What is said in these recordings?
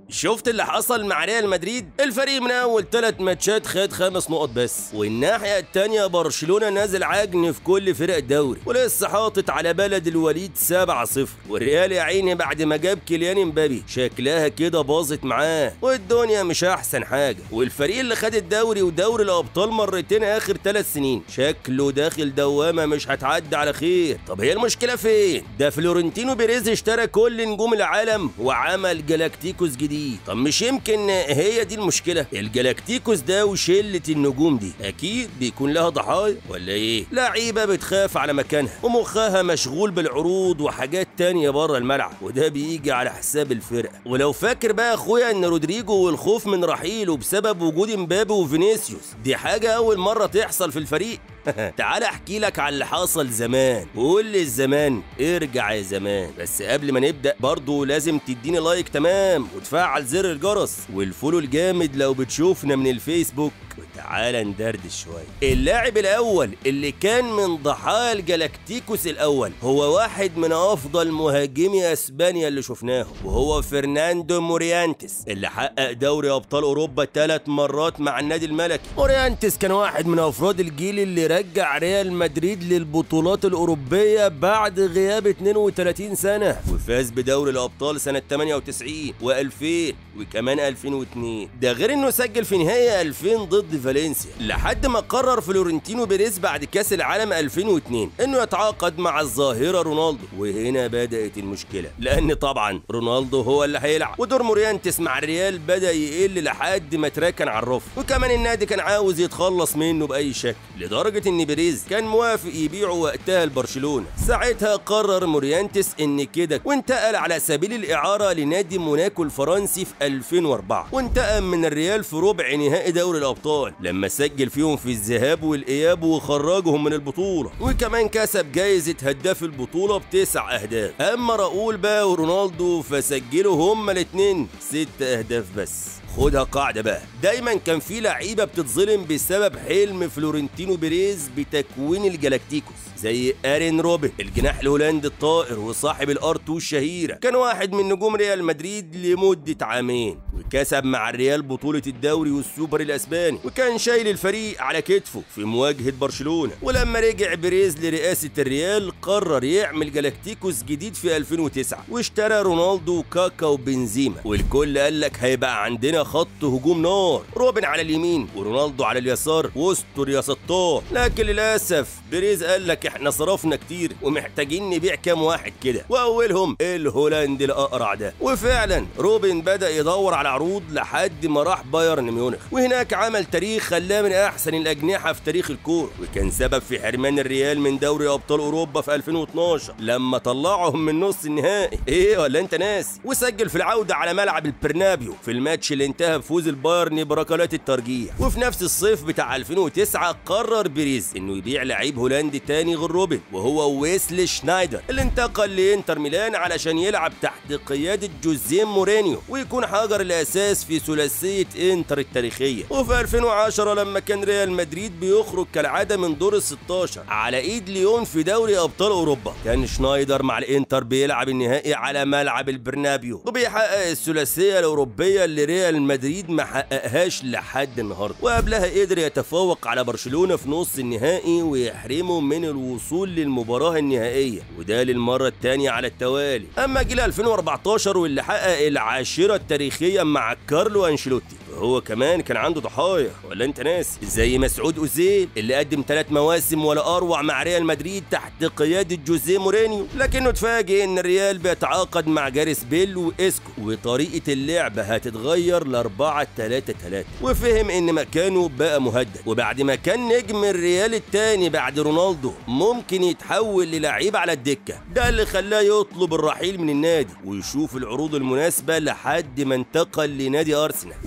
شفت اللي حصل مع ريال مدريد الفريق من اول ثلاث ماتشات خد خمس نقط بس والناحيه التانية برشلونه نازل عجن في كل فرق الدوري ولسه حاطط على بلد الوليد 7-0 والريال يا عيني بعد ما جاب كيليان امبابي شكلها كده باظت معاه والدنيا مش احسن حاجه والفريق اللي خد الدوري ودوري الابطال مرتين اخر ثلاث سنين شكله داخل دوامه مش هتعدي على خير طب هي المشكله فين ده فلورنتينو بيريز اشترى كل نجوم العالم وعمل جالاكتيكوس جديد طب مش يمكن هي دي المشكله الجالاكتيكوس ده وشله النجوم دي اكيد بيكون لها ضحايا ولا ايه لعيبه بتخاف على مكانها ومخها مشغول بالعروض وحاجات تانية بره الملعب وده بيجي على حساب الفرقه ولو فاكر بقى اخويا ان رودريجو والخوف من رحيله بسبب وجود امبابي وفينيسيوس دي حاجه اول مره تحصل في الفريق تعال احكي لك على اللي حصل زمان وقول لي الزمان ارجع يا زمان بس قبل ما نبدا برضو لازم تديني لايك تمام وتفعل زر الجرس والفولو الجامد لو بتشوفنا من الفيسبوك وتعالى ندردش شويه اللاعب الاول اللي كان من ضحايا الجالاكتيكوس الاول هو واحد من افضل مهاجمي اسبانيا اللي شفناهم وهو فرناندو موريانتس اللي حقق دوري ابطال اوروبا ثلاث مرات مع النادي الملكي موريانتس كان واحد من افراد الجيل اللي رجع ريال مدريد للبطولات الاوروبيه بعد غياب 32 سنه وفاز بدوري الابطال سنه 98 و2000 وكمان 2002 ده غير انه سجل في نهائي 2000 ضد فالنسيا لحد ما قرر فلورنتينو بيريز بعد كاس العالم 2002 انه يتعاقد مع الظاهره رونالدو وهنا بدات المشكله لان طبعا رونالدو هو اللي هيلعب ودور موريانتس مع الريال بدا يقل لحد ما اتركن على الرف وكمان النادي كان عاوز يتخلص منه باي شكل لدرجه ان بيريز كان موافق يبيعه وقتها لبرشلونه ساعتها قرر موريانتس ان كده وانتقل على سبيل الاعاره لنادي موناكو الفرنسي في 2004 وانتقم من الريال في ربع نهائي دوري الابطال لما سجل فيهم في الذهاب والاياب وخرجهم من البطوله وكمان كسب جايزه هداف البطوله بتسع اهداف اما راؤول بقى ورونالدو فسجلوا هما الاثنين ست اهداف بس خدها قاعدة بقى دايما كان في لعيبة بتتظلم بسبب حلم فلورنتينو بيريز بتكوين الجالاكتيكوس زي ارين روبن الجناح الهولندي الطائر وصاحب الار 2 الشهيرة كان واحد من نجوم ريال مدريد لمدة عامين وكسب مع الريال بطولة الدوري والسوبر الاسباني وكان شايل الفريق على كتفه في مواجهة برشلونة ولما رجع بيريز لرئاسة الريال قرر يعمل جالاكتيكوس جديد في 2009 واشترى رونالدو وكاكا وبنزيما والكل قال لك هيبقى عندنا خط هجوم نار روبن على اليمين ورونالدو على اليسار واستر يا ستار لكن للاسف بيريز قال لك احنا صرفنا كتير ومحتاجين نبيع كام واحد كده واولهم الهولندي الاقرع ده وفعلا روبن بدا يدور على عروض لحد ما راح بايرن ميونخ وهناك عمل تاريخ خلاه من احسن الاجنحه في تاريخ الكوره وكان سبب في حرمان الريال من دوري ابطال اوروبا في 2012 لما طلعهم من نص النهائي ايه ولا انت ناس وسجل في العوده على ملعب البرنابيو في الماتش اللي انتهى بفوز البايرن بركلات الترجيح وفي نفس الصيف بتاع 2009 قرر بيريز انه يبيع لعيب هولندي تاني غير روبن وهو ويسلي شنايدر اللي انتقل لانتر ميلان علشان يلعب تحت قياده جوزيه مورينيو ويكون حجر الاساس في ثلاثيه انتر التاريخيه وفي 2010 لما كان ريال مدريد بيخرج كالعاده من دور ال 16 على ايد ليون في دوري ابطال اوروبا كان شنايدر مع الانتر بيلعب النهائي على ملعب البرنابيو وبيحقق الثلاثيه الاوروبيه اللي ريال مدريد ما حققهاش لحد النهارده وقبلها قدر يتفوق على برشلونه في نص النهائي ويحرمه من الوصول للمباراه النهائيه وده للمره الثانيه على التوالي اما جيل 2014 واللي حقق العاشره التاريخيه مع كارلو انشيلوتي هو كمان كان عنده ضحايا ولا انت ناسي زي مسعود اوزيل اللي قدم ثلاث مواسم ولا اروع مع ريال مدريد تحت قياده جوزيه مورينيو لكنه اتفاجئ ان الريال بيتعاقد مع جاريس بيل واسكو وطريقه اللعب هتتغير ل 4 3 3 وفهم ان مكانه بقى مهدد وبعد ما كان نجم الريال الثاني بعد رونالدو ممكن يتحول للعيب على الدكه ده اللي خلاه يطلب الرحيل من النادي ويشوف العروض المناسبه لحد ما انتقل لنادي ارسنال وخاصه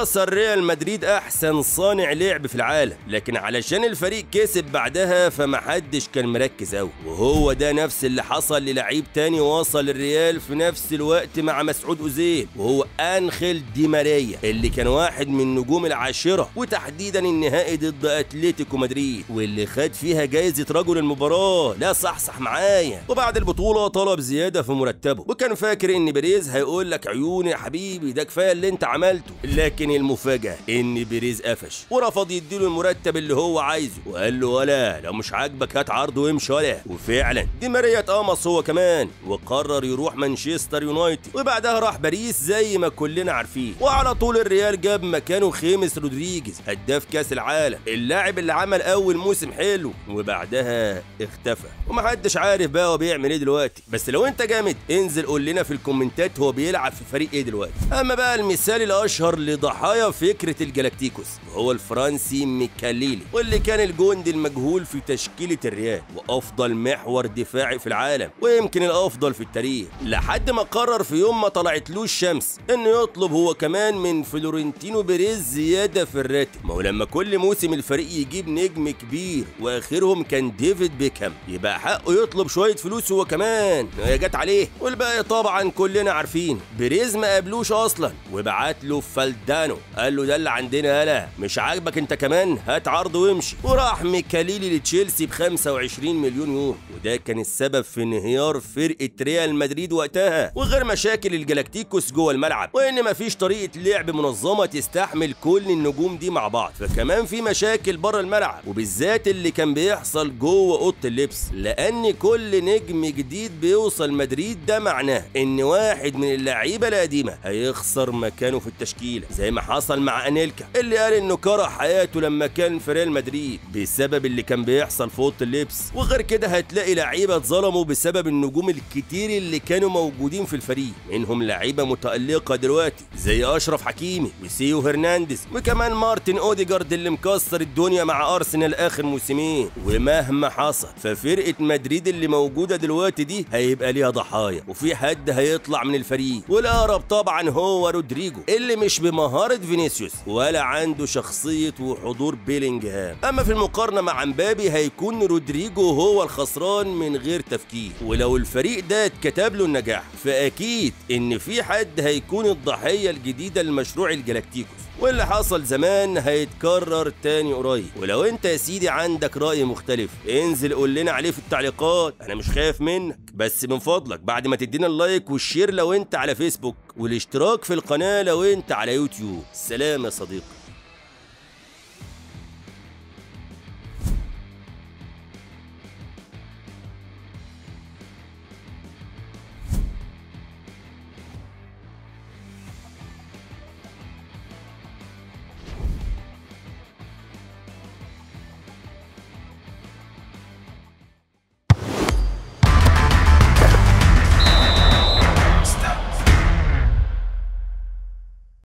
وصل ريال مدريد احسن صانع لعب في العالم لكن علشان الفريق كسب بعدها فمحدش كان مركز قوي وهو ده نفس اللي حصل للعيب تاني وصل الريال في نفس الوقت مع مسعود اوزيل وهو انخيل دي ماريا اللي كان واحد من نجوم العاشره وتحديدا النهائي ضد اتلتيكو مدريد واللي خد فيها جايزه رجل المباراه لا صح صح معايا وبعد البطوله طلب زياده في مرتبه وكان فاكر ان بيريز هيقول لك عيوني يا حبيبي ده كفايه اللي انت عملته لكن المفاجاه ان بيريز قفش ورفض يديله المرتب اللي هو عايزه وقال له ولا لو مش عاجبك هات عرض وامشي ولا وفعلا دي ماريا اتقمص هو كمان وقرر يروح مانشستر يونايتد وبعدها راح باريس زي ما كلنا عارفين وعلى طول الريال جاب مكانه خيمس رودريجيز هداف كاس العالم اللاعب اللي عمل اول موسم حلو وبعدها اختفى ومحدش عارف بقى هو بيعمل ايه دلوقتي بس لو انت جامد انزل قول لنا في الكومنتات هو بيلعب في فريق ايه دلوقتي اما بقى المثال الاشهر لضحايا فكره الجلاكتيكوس وهو الفرنسي ميكاليلي واللي كان الجندي المجهول في تشكيله الريال وافضل محور دفاعي في العالم ويمكن الافضل في التاريخ لحد ما قرر في يوم ما طلعتلوش شمس انه يطلب هو كمان من فلورنتينو بيريز زياده في الراتب ما هو لما كل موسم الفريق يجيب نجم كبير واخرهم كان ديفيد بيكهام يبقى حقه يطلب شويه فلوس هو كمان هي جت عليه والباقي طبعا كلنا عارفين بيريز ما قابلوش اصلا وبعت له فالدانو قال له ده اللي عندنا يالا مش عاجبك انت كمان هات عرض وامشي وراح ميكاليلي لتشيلسي ب 25 مليون يورو وده كان السبب في انهيار فرقه ريال مدريد وقتها وغير مشاكل الجلاكتيكوس جوه الملعب وان مفيش طريقه لعب منظمه تستحمل كل النجوم دي مع بعض فكمان في مشاكل بره الملعب وبالذات اللي كان بيحصل جوه اوضه اللبس لان كل نجم جديد بيوصل مدريد ده معناه ان واحد من اللعيبه القديمه هيخسر مكانه في التشكيله زي ما حصل مع انيلكا اللي قال انه كره حياته لما كان في ريال مدريد بسبب اللي كان بيحصل في اوضه اللبس وغير كده هتلاقي لعيبه اتظلموا بسبب النجوم الكتير اللي كانوا موجودين في الفريق منهم لعيبه متالقه دلوقتي زي اشرف حكيمي وسيو هرنانديز وكمان مارتن اوديجارد اللي مكسر الدنيا مع ارسنال اخر موسمين ومهما حصل ففرقه مدريد اللي موجوده دلوقتي دي هيبقى ليها ضحايا وفي حد هيطلع من الفريق والاقرب طبعا هو رودريجو اللي مش بمهاره فينيسيوس ولا عنده شخصيه وحضور بيلينجهام اما في المقارنه مع مبابي هيكون رودريجو هو الخسران من غير تفكير ولو الفريق ده اتكتب له النجاح فاكيد ان في حد هيكون الضحيه الجديده لمشروع الجلاكتيكوس واللي حصل زمان هيتكرر تاني قريب ولو انت يا سيدي عندك رأي مختلف انزل قول لنا عليه في التعليقات انا مش خايف منك بس من فضلك بعد ما تدينا اللايك والشير لو انت على فيسبوك والاشتراك في القناة لو انت على يوتيوب سلام يا صديقي